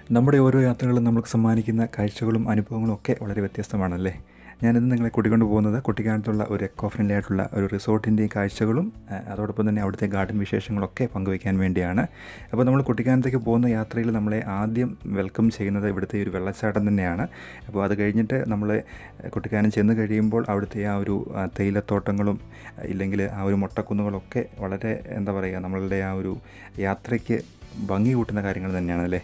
നമ്മുടെ ഓരോ യാത്രകളും നമുക്ക് സമ്മാനിക്കുന്ന കാഴ്ചകളും അനുഭവങ്ങളും ഒക്കെ വളരെ വ്യത്യസ്തമാണല്ലേ ഞാനിന്ന് നിങ്ങളെ കൂട്ടിക്കൊണ്ട് പോകുന്നത് കുട്ടിക്കാനത്തുള്ള ഒരു എക്കോ ഫ്രണ്ട്ലി ആയിട്ടുള്ള ഒരു റിസോർട്ടിൻ്റെയും കാഴ്ചകളും ആ, അതോടൊപ്പം തന്നെ അവിടുത്തെ ഗാർഡൻ വിശേഷങ്ങളൊക്കെ പങ്കുവയ്ക്കാൻ വേണ്ടിയാണ് അപ്പോൾ നമ്മൾ കുട്ടിക്കാനത്തേക്ക് പോകുന്ന യാത്രയിൽ നമ്മളെ ആദ്യം വെൽക്കം ചെയ്യുന്നത് ഇവിടുത്തെ ഒരു വെള്ളച്ചാട്ടം തന്നെയാണ് അപ്പോൾ അത് കഴിഞ്ഞിട്ട് നമ്മൾ കുട്ടിക്കാനം ചെന്ന് കഴിയുമ്പോൾ അവിടുത്തെ ആ ഒരു ആ, തേയിലത്തോട്ടങ്ങളും ഇല്ലെങ്കിൽ ആ ഒരു മുട്ടക്കുന്നുകളൊക്കെ വളരെ എന്താ പറയുക നമ്മളുടെ ആ ഒരു യാത്രയ്ക്ക് ഭംഗി കൂട്ടുന്ന കാര്യങ്ങൾ തന്നെയാണ് അല്ലേ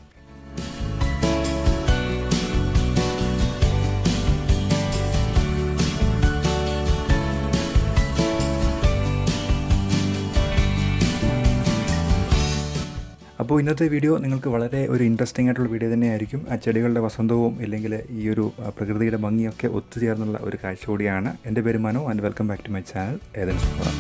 അപ്പോൾ ഇന്നത്തെ വീഡിയോ നിങ്ങൾക്ക് വളരെ ഒരു ഇൻട്രസ്റ്റിംഗ് ആയിട്ടുള്ള വീഡിയോ തന്നെയായിരിക്കും ആ ചെടികളുടെ വസന്തവും ഇല്ലെങ്കിൽ ഈ ഒരു ആ, പ്രകൃതിയുടെ ഭംഗിയൊക്കെ ഒത്തുചേർന്നുള്ള ഒരു കാഴ്ച കൂടിയാണ് എൻ്റെ പേര് Manu and welcome back to my channel Athens forum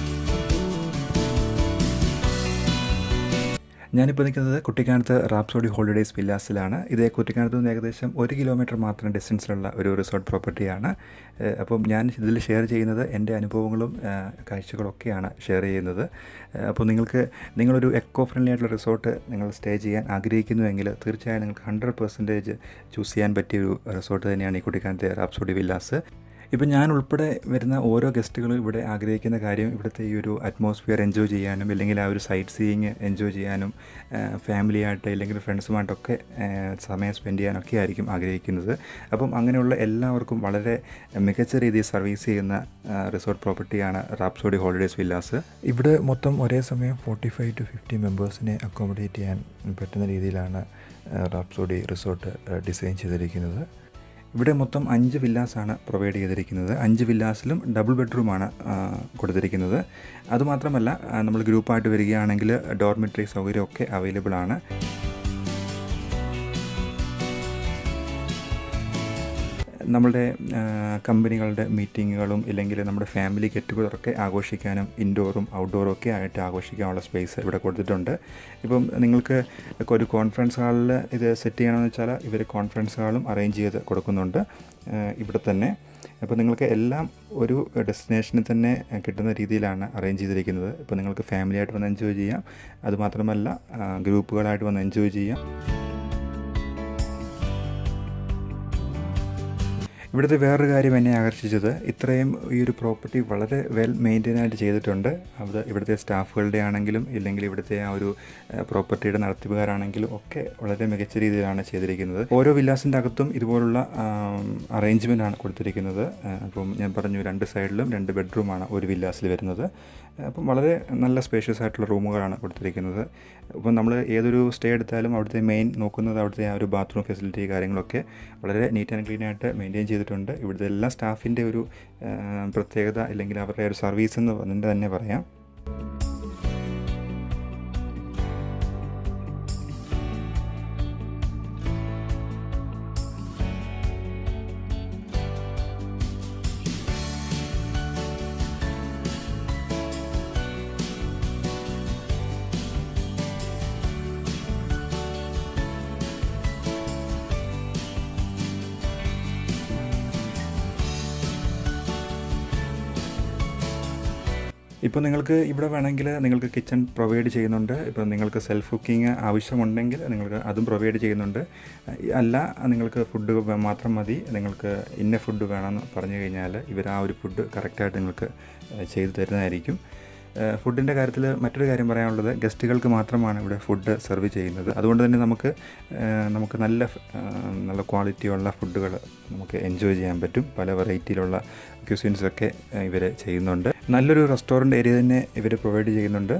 ഞാനിപ്പോൾ നിൽക്കുന്നത് കുട്ടിക്കാനത്ത് റാപ്സോഡി ഹോളിഡേയ്സ് വില്ലാസിലാണ് ഇത് കുട്ടിക്കാനത്ത് നിന്ന് ഏകദേശം ഒരു കിലോമീറ്റർ മാത്രം ഡിസ്റ്റൻസിലുള്ള ഒരു റിസോർട്ട് പ്രോപ്പർട്ടിയാണ് ഏഹ് അപ്പം ഞാൻ ഇതിൽ ഷെയർ ചെയ്യുന്നത് എൻ്റെ അനുഭവങ്ങളും ഏഹ് കാഴ്ചകളൊക്കെയാണ് ഷെയർ ചെയ്യുന്നത് ഏഹ് അപ്പോൾ നിങ്ങൾക്ക് നിങ്ങളൊരു എക്കോ ഫ്രണ്ട്ലി ആയിട്ടുള്ള റിസോർട്ട് നിങ്ങൾ സ്റ്റേ ചെയ്യാൻ ആഗ്രഹിക്കുന്നുവെങ്കിൽ തീർച്ചയായും നിങ്ങൾക്ക് ഹൺഡ്രഡ് പെർസെൻറ്റേജ് ചൂസ് ചെയ്യാൻ പറ്റിയ ഒരു റിസോർട്ട് തന്നെയാണ് ഈ കുട്ടിക്കാനത്തെ റാപ്സോഡി വില്ലാസ് ഇപ്പം ഞാൻ ഉൾപ്പെടെ വരുന്ന ഓരോ ഗസ്റ്റുകളും ഇവിടെ ആഗ്രഹിക്കുന്ന കാര്യം ഇവിടുത്തെ ഈ ഒരു അറ്റ്മോസ്ഫിയർ എൻജോയ് ചെയ്യാനും അല്ലെങ്കിൽ ആ ഒരു സൈറ്റ് സീയിങ് എൻജോയ് ചെയ്യാനും ഫാമിലിയായിട്ട് അല്ലെങ്കിൽ ഫ്രണ്ട്സുമായിട്ടൊക്കെ ആ, സമയം സ്പെൻഡ് ചെയ്യാനൊക്കെ ആയിരിക്കും ആഗ്രഹിക്കുന്നത് അപ്പം അങ്ങനെയുള്ള എല്ലാവർക്കും വളരെ മികച്ച രീതിയിൽ സർവീസ് ചെയ്യുന്ന റിസോർട്ട് പ്രോപ്പർട്ടിയാണ് റാപ്സോഡി ഹോളിഡേയ്സ് വില്ലാസ് ഇവിടെ മൊത്തം ഒരേ സമയം ഫോർട്ടി ഫൈവ് ടു ഫിഫ്റ്റി മെമ്പേഴ്സിനെ അക്കോമഡേറ്റ് ചെയ്യാൻ പറ്റുന്ന രീതിയിലാണ് റാപ്സോഡി റിസോർട്ട് ഡിസൈൻ ചെയ്തിരിക്കുന്നത് ഇവിടെ മൊത്തം അഞ്ച് വില്ലാസാണ് പ്രൊവൈഡ് ചെയ്തിരിക്കുന്നത് അഞ്ച് വില്ലാസിലും ഡബിൾ ബെഡ്റൂമാണ് ആ, കൊടുത്തിരിക്കുന്നത് അതുമാത്രമല്ല ആ, നമ്മൾ ഗ്രൂപ്പായിട്ട് വരികയാണെങ്കിൽ ഡോർമെട്രി സൗകര്യമൊക്കെ അവൈലബിൾ ആണ് നമ്മുടെ ആ, കമ്പനികളുടെ മീറ്റിങ്ങുകളും ഇല്ലെങ്കിൽ നമ്മുടെ ഫാമിലി ഗെറ്റ് ടുഗദറൊക്കെ ആഘോഷിക്കാനും ഇൻഡോറും ഔട്ട്ഡോറും ഒക്കെ ആയിട്ട് ആഘോഷിക്കാനുള്ള സ്പേസ് ഇവിടെ കൊടുത്തിട്ടുണ്ട് ഇപ്പം നിങ്ങൾക്ക് ഒക്കെ ഒരു കോൺഫറൻസ് ഹാളിൽ ഇത് സെറ്റ് ചെയ്യണമെന്ന് വെച്ചാൽ ഇവർ കോൺഫറൻസ് ഹാളും അറേഞ്ച് ചെയ്ത് കൊടുക്കുന്നുണ്ട് ആ, ഇവിടെ തന്നെ അപ്പോൾ നിങ്ങൾക്ക് എല്ലാം ഒരു ഡെസ്റ്റിനേഷനിൽ തന്നെ കിട്ടുന്ന രീതിയിലാണ് അറേഞ്ച് ചെയ്തിരിക്കുന്നത് ഇപ്പോൾ നിങ്ങൾക്ക് ഫാമിലിയായിട്ട് വന്ന് എൻജോയ് ചെയ്യാം അതുമാത്രമല്ല ആ, ഗ്രൂപ്പുകളായിട്ട് വന്ന് എൻജോയ് ചെയ്യാം ഇവിടുത്തെ വേറൊരു കാര്യം എന്നെ ആകർഷിച്ചത് ഇത്രയും ഈ ഒരു പ്രോപ്പർട്ടി വളരെ വെൽ മെയിൻറ്റെയിൻ ആയിട്ട് ചെയ്തിട്ടുണ്ട് അത് ഇവിടുത്തെ സ്റ്റാഫുകളുടെ ആണെങ്കിലും ഇല്ലെങ്കിൽ ഇവിടുത്തെ ആ ഒരു പ്രോപ്പർട്ടിയുടെ നടത്തിപ്പുകാരാണെങ്കിലും ഒക്കെ വളരെ മികച്ച രീതിയിലാണ് ചെയ്തിരിക്കുന്നത് ഓരോ വില്ലാസിൻ്റെ അകത്തും ഇതുപോലുള്ള അറേഞ്ച്മെൻ്റ് ആണ് കൊടുത്തിരിക്കുന്നത് ആ, അപ്പം ഞാൻ പറഞ്ഞു രണ്ട് സൈഡിലും രണ്ട് ബെഡ്റൂമാണ് ഒരു വില്ലാസിൽ വരുന്നത് അപ്പം വളരെ നല്ല സ്പേഷ്യസ് ആയിട്ടുള്ള റൂമുകളാണ് കൊടുത്തിരിക്കുന്നത് അപ്പം നമ്മൾ ഏതൊരു സ്റ്റേ എടുത്താലും അവിടുത്തെ മെയിൻ നോക്കുന്നത് അവിടുത്തെ ആ ഒരു ബാത്റൂം ഫെസിലിറ്റി കാര്യങ്ങളൊക്കെ വളരെ നീറ്റ് ആൻഡ് ക്ലീൻ ആയിട്ട് മെയിൻറ്റെയിൻ ചെയ്തിട്ടുണ്ട് ഇവിടുത്തെ എല്ലാ സ്റ്റാഫിൻ്റെ ഒരു ആ, പ്രത്യേകത അല്ലെങ്കിൽ അവരുടെ ഒരു സർവീസ് എന്ന് പറഞ്ഞിട്ട് തന്നെ പറയാം ഇപ്പോൾ നിങ്ങൾക്ക് ഇവിടെ വേണമെങ്കിൽ നിങ്ങൾക്ക് കിച്ചൺ പ്രൊവൈഡ് ചെയ്യുന്നുണ്ട് ഇപ്പോൾ നിങ്ങൾക്ക് സെൽഫ് കുക്കിംഗ് ആവശ്യമുണ്ടെങ്കിൽ നിങ്ങൾക്ക് അതും പ്രൊവൈഡ് ചെയ്യുന്നുണ്ട് അല്ല നിങ്ങൾക്ക് ഫുഡ് മാത്രം മതി നിങ്ങൾക്ക് ഇന്ന ഫുഡ് വേണമെന്ന് പറഞ്ഞു കഴിഞ്ഞാൽ ഇവർ ആ ഒരു ഫുഡ് കറക്റ്റായിട്ട് നിങ്ങൾക്ക് ചെയ്തു തരുന്നതായിരിക്കും ഫുഡിൻ്റെ കാര്യത്തിൽ മറ്റൊരു കാര്യം പറയാനുള്ളത് ഗസ്റ്റുകൾക്ക് മാത്രമാണ് ഇവിടെ ഫുഡ് സെർവ് ചെയ്യുന്നത് അതുകൊണ്ട് തന്നെ നമുക്ക് ആ, നമുക്ക് നല്ല ഫ്- ആ, നല്ല ക്വാളിറ്റിയുള്ള ഫുഡുകൾ നമുക്ക് എൻജോയ് ചെയ്യാൻ പറ്റും പല വെറൈറ്റിയിലുള്ള ക്യൂസിൻസൊക്കെ ഇവർ ചെയ്യുന്നുണ്ട് നല്ലൊരു റെസ്റ്റോറൻറ്റ് ഏരിയ തന്നെ ഇവർ പ്രൊവൈഡ് ചെയ്യുന്നുണ്ട്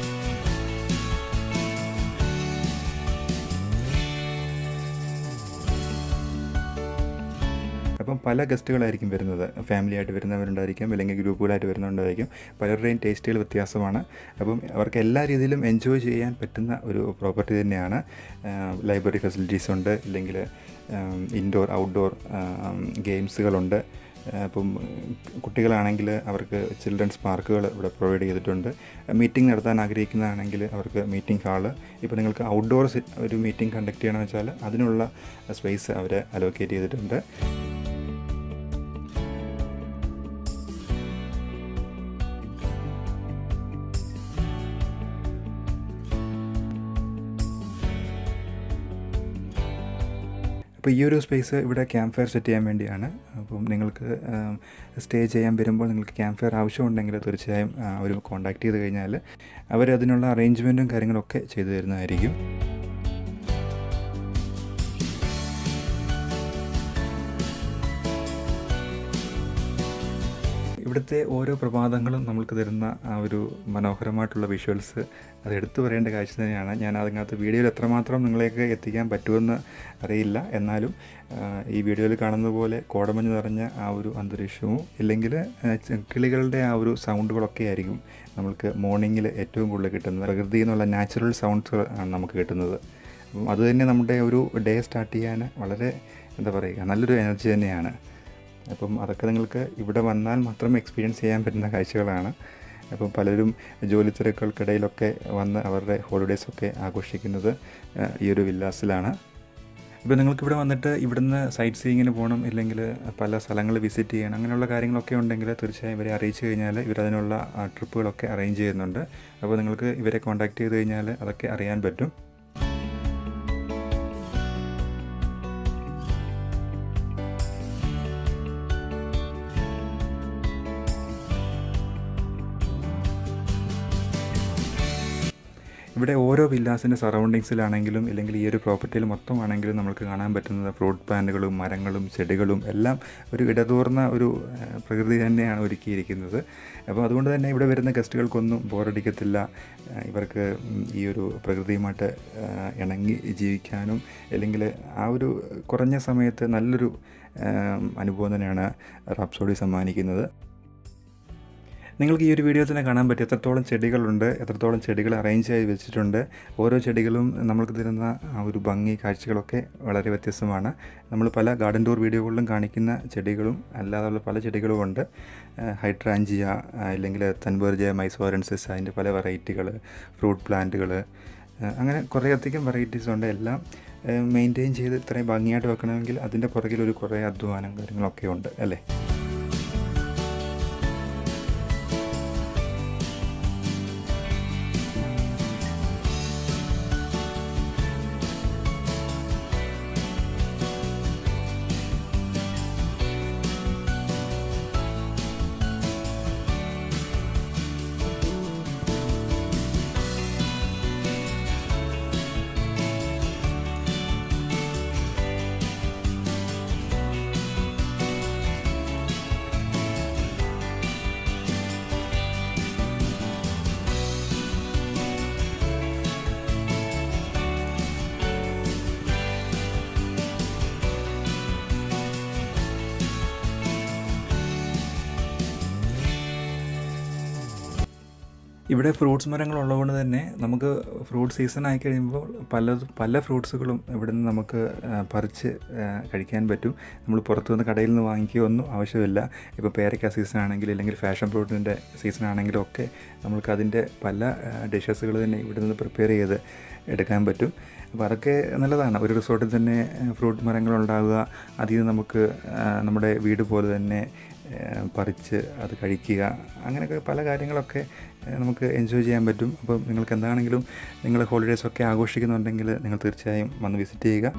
അപ്പം പല ഗസ്റ്റുകളായിരിക്കും വരുന്നത് ഫാമിലി ആയിട്ട് വരുന്നവരുണ്ടായിരിക്കും അല്ലെങ്കിൽ ഗ്രൂപ്പുകളായിട്ട് വരുന്നവരുണ്ടായിരിക്കും പലരുടെയും ടേസ്റ്റുകൾ വ്യത്യാസമാണ് അപ്പം അവർക്ക് എല്ലാ രീതിയിലും എൻജോയ് ചെയ്യാൻ പറ്റുന്ന ഒരു പ്രോപ്പർട്ടി തന്നെയാണ് ലൈബ്രറി ഫെസിലിറ്റീസ് ഉണ്ട് ഇല്ലെങ്കിൽ ഇൻഡോർ ഔട്ട്ഡോർ ഗെയിംസുകളുണ്ട് അപ്പം കുട്ടികളാണെങ്കിൽ അവർക്ക് ചിൽഡ്രൻസ് പാർക്കുകൾ ഇവിടെ പ്രൊവൈഡ് ചെയ്തിട്ടുണ്ട് മീറ്റിംഗ് നടത്താൻ ആഗ്രഹിക്കുന്നതാണെങ്കിൽ അവർക്ക് മീറ്റിംഗ് ഹാള് ഇപ്പോൾ നിങ്ങൾക്ക് ഔട്ട്ഡോർ ഒരു മീറ്റിംഗ് കണ്ടക്ട് ചെയ്യണമെന്ന് വെച്ചാൽ അതിനുള്ള സ്പേസ് അവർ അലോക്കേറ്റ് ചെയ്തിട്ടുണ്ട് അപ്പോൾ ഈ ഒരു സ്പേസ് ഇവിടെ ക്യാമ്പ് ഫയർ സെറ്റ് ചെയ്യാൻ വേണ്ടിയാണ് അപ്പം നിങ്ങൾക്ക് സ്റ്റേ ചെയ്യാൻ വരുമ്പോൾ നിങ്ങൾക്ക് ക്യാമ്പ് ഫയർ ആവശ്യമുണ്ടെങ്കിൽ തീർച്ചയായും അവർ കോൺടാക്ട് ചെയ്ത് കഴിഞ്ഞാൽ അവർ അതിനുള്ള അറേഞ്ച്മെൻറ്റും കാര്യങ്ങളൊക്കെ ചെയ്തു തരുന്നതായിരിക്കും ഇവിടുത്തെ ഓരോ പ്രഭാതങ്ങളും നമ്മൾക്ക് തരുന്ന ആ ഒരു മനോഹരമായിട്ടുള്ള വിഷ്വൽസ് അത് എടുത്തു പറയേണ്ട കാഴ്ച തന്നെയാണ് ഞാൻ അതിനകത്ത് വീഡിയോയിൽ എത്രമാത്രം നിങ്ങളേക്ക് എത്തിക്കാൻ പറ്റുമെന്ന് അറിയില്ല എന്നാലും ഈ വീഡിയോയിൽ കാണുന്ന പോലെ കോടമഞ്ഞ് നിറഞ്ഞ ആ ഒരു അന്തരീക്ഷവും ഇല്ലെങ്കിൽ കിളികളുടെ ആ ഒരു സൗണ്ടുകളൊക്കെ ആയിരിക്കും നമ്മൾക്ക് മോർണിംഗിൽ ഏറ്റവും കൂടുതൽ കിട്ടുന്നത് പ്രകൃതി എന്നുള്ള നാച്ചുറൽ സൗണ്ട്സ് ആണ് നമുക്ക് കിട്ടുന്നത് അപ്പം അത് തന്നെ നമ്മുടെ ഒരു ഡേ സ്റ്റാർട്ട് ചെയ്യാൻ വളരെ എന്താ പറയുക നല്ലൊരു എനർജി തന്നെയാണ് അപ്പം അതൊക്കെ നിങ്ങൾക്ക് ഇവിടെ വന്നാൽ മാത്രം എക്സ്പീരിയൻസ് ചെയ്യാൻ പറ്റുന്ന കാഴ്ചകളാണ് അപ്പം പലരും ജോലി തിരക്കുകൾക്കിടയിലൊക്കെ വന്ന് അവരുടെ ഹോളിഡേയ്സൊക്കെ ആഘോഷിക്കുന്നത് ഈ ഒരു വില്ലാസിലാണ് ഇപ്പോൾ നിങ്ങൾക്ക് ഇവിടെ വന്നിട്ട് ഇവിടുന്ന് സൈറ്റ് സീയിങ്ങിന് പോകണം ഇല്ലെങ്കിൽ പല സ്ഥലങ്ങൾ വിസിറ്റ് ചെയ്യണം അങ്ങനെയുള്ള കാര്യങ്ങളൊക്കെ ഉണ്ടെങ്കിൽ തീർച്ചയായും ഇവരെ അറിയിച്ചു കഴിഞ്ഞാൽ ഇവരതിനുള്ള ട്രിപ്പുകളൊക്കെ അറേഞ്ച് ചെയ്യുന്നുണ്ട് അപ്പോൾ നിങ്ങൾക്ക് ഇവരെ കോൺടാക്റ്റ് ചെയ്ത് കഴിഞ്ഞാൽ അതൊക്കെ അറിയാൻ പറ്റും ഇവിടെ ഓരോ വില്ലാസിൻ്റെ സറൗണ്ടിങ്സിലാണെങ്കിലും ഇല്ലെങ്കിൽ ഈ ഒരു പ്രോപ്പർട്ടിയിൽ മൊത്തമാണെങ്കിലും നമുക്ക് കാണാൻ പറ്റുന്നത് ഫ്രൂട്ട് പ്ലാന്റുകളും മരങ്ങളും ചെടികളും എല്ലാം ഒരു ഇടതൂർന്ന ഒരു പ്രകൃതി തന്നെയാണ് ഒരുക്കിയിരിക്കുന്നത് അപ്പോൾ അതുകൊണ്ട് തന്നെ ഇവിടെ വരുന്ന ഗസ്റ്റുകൾക്കൊന്നും ബോറടിക്കത്തില്ല ഇവർക്ക് ഈ ഒരു പ്രകൃതിയുമായിട്ട് ഇണങ്ങി ജീവിക്കാനും അല്ലെങ്കിൽ ആ ഒരു കുറഞ്ഞ സമയത്ത് നല്ലൊരു അനുഭവം തന്നെയാണ് റാപ്സോഡി സമ്മാനിക്കുന്നത് നിങ്ങൾക്ക് ഈ ഒരു വീഡിയോ തന്നെ കാണാൻ പറ്റും എത്രത്തോളം ചെടികളുണ്ട് എത്രത്തോളം ചെടികൾ അറേഞ്ച് ചെയ്ത് വെച്ചിട്ടുണ്ട് ഓരോ ചെടികളും നമ്മൾക്ക് തരുന്ന ആ ഒരു ഭംഗി കാഴ്ചകളൊക്കെ വളരെ വ്യത്യസ്തമാണ് നമ്മൾ പല ഗാർഡൻ ടൂർ വീഡിയോകളിലും കാണിക്കുന്ന ചെടികളും അല്ലാതെയുള്ള പല ചെടികളും ഉണ്ട് ഹൈഡ്രാഞ്ചിയ അല്ലെങ്കിൽ തൻബർജ മൈസോറൻസസ് അതിൻ്റെ പല വെറൈറ്റികൾ ഫ്രൂട്ട് പ്ലാന്റുകൾ അങ്ങനെ കുറേയധികം വെറൈറ്റീസ് ഉണ്ട് എല്ലാം മെയിൻറ്റെയിൻ ചെയ്ത് ഇത്രയും ഭംഗിയായിട്ട് വെക്കണമെങ്കിൽ അതിൻ്റെ പുറകിൽ ഒരു കുറേ അധ്വാനം കാര്യങ്ങളൊക്കെ ഉണ്ട് അല്ലേ ഇവിടെ ഫ്രൂട്ട്സ് മരങ്ങൾ ഉള്ളതുകൊണ്ട് തന്നെ നമുക്ക് ഫ്രൂട്ട് സീസൺ ആയി കഴിയുമ്പോൾ പല പല ഫ്രൂട്ട്സുകളും ഇവിടെ നിന്ന് നമുക്ക് പറിച്ച് കഴിക്കാൻ പറ്റും നമ്മൾ പുറത്തു നിന്ന് കടയിൽ നിന്ന് വാങ്ങിക്കുകയൊന്നും ആവശ്യമില്ല ഇപ്പോൾ പേരക്ക സീസൺ ആണെങ്കിൽ അല്ലെങ്കിൽ ഫാഷൻ ഫ്രൂട്ടിൻ്റെ സീസൺ ആണെങ്കിലും ഒക്കെ നമുക്ക് അതിൻ്റെ പല ഡിഷസുകൾ തന്നെ ഇവിടെ നിന്ന് പ്രിപ്പയർ ചെയ്ത് എടുക്കാൻ പറ്റും അപ്പോൾ അതൊക്കെ നല്ലതാണ് ഒരു റിസോർട്ടിൽ തന്നെ ഫ്രൂട്ട് മരങ്ങളുണ്ടാവുക അതിൽ നിന്ന് നമുക്ക് നമ്മുടെ വീട് പോലെ തന്നെ പറിച്ച് അത് കഴിക്കുക അങ്ങനെയൊക്കെ പല കാര്യങ്ങളൊക്കെ നമുക്ക് എൻജോയ് ചെയ്യാൻ പറ്റും അപ്പം നിങ്ങൾക്ക് എന്താണെങ്കിലും നിങ്ങൾ ഹോളിഡേയ്സൊക്കെ ആഘോഷിക്കുന്നുണ്ടെങ്കിൽ നിങ്ങൾ തീർച്ചയായും വന്ന് വിസിറ്റ് ചെയ്യുക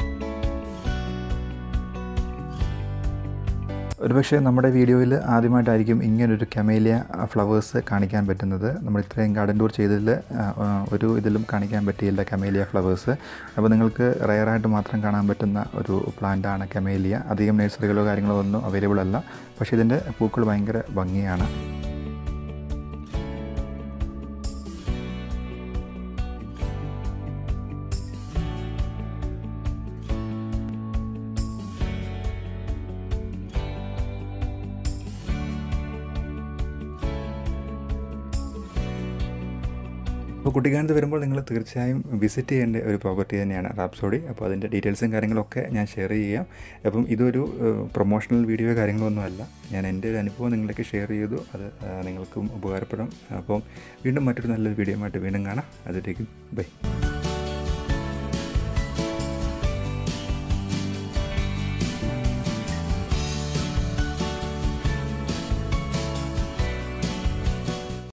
ഒരുപക്ഷെ നമ്മുടെ വീഡിയോയിൽ ആദ്യമായിട്ടായിരിക്കും ഇങ്ങനൊരു കമേലിയ ഫ്ലവേഴ്സ് കാണിക്കാൻ പറ്റുന്നത് നമ്മൾ ഇത്രയും ഗാർഡൻ ടൂർ ചെയ്തതിൽ ഒരു ഇതിലും കാണിക്കാൻ പറ്റിയില്ല കമേലിയ ഫ്ലവേഴ്സ് അപ്പോൾ നിങ്ങൾക്ക് റയറായിട്ട് മാത്രം കാണാൻ പറ്റുന്ന ഒരു പ്ലാന്റാണ് കമേലിയ അധികം നഴ്സറികളോ കാര്യങ്ങളോ ഒന്നും അവൈലബിൾ അല്ല പക്ഷേ ഇതിൻ്റെ പൂക്കൾ ഭയങ്കര ഭംഗിയാണ് അപ്പോൾ കുട്ടിക്കാനത്ത് വരുമ്പോൾ നിങ്ങൾ തീർച്ചയായും വിസിറ്റ് ചെയ്യേണ്ട ഒരു പ്രോപ്പർട്ടി തന്നെയാണ് റാപ്സോഡി അപ്പോൾ അതിൻ്റെ ഡീറ്റെയിൽസും കാര്യങ്ങളൊക്കെ ഞാൻ ഷെയർ ചെയ്യാം അപ്പം ഇതൊരു പ്രൊമോഷണൽ വീഡിയോ കാര്യങ്ങളൊന്നുമല്ല ഞാൻ എൻ്റെ ഒരു അനുഭവം നിങ്ങളിലേക്ക് ഷെയർ ചെയ്തു അത് നിങ്ങൾക്കും ഉപകാരപ്പെടും അപ്പം വീണ്ടും മറ്റൊരു നല്ലൊരു വീഡിയോ ആയിട്ട് വീണ്ടും കാണാം അതിലേക്കും ബൈ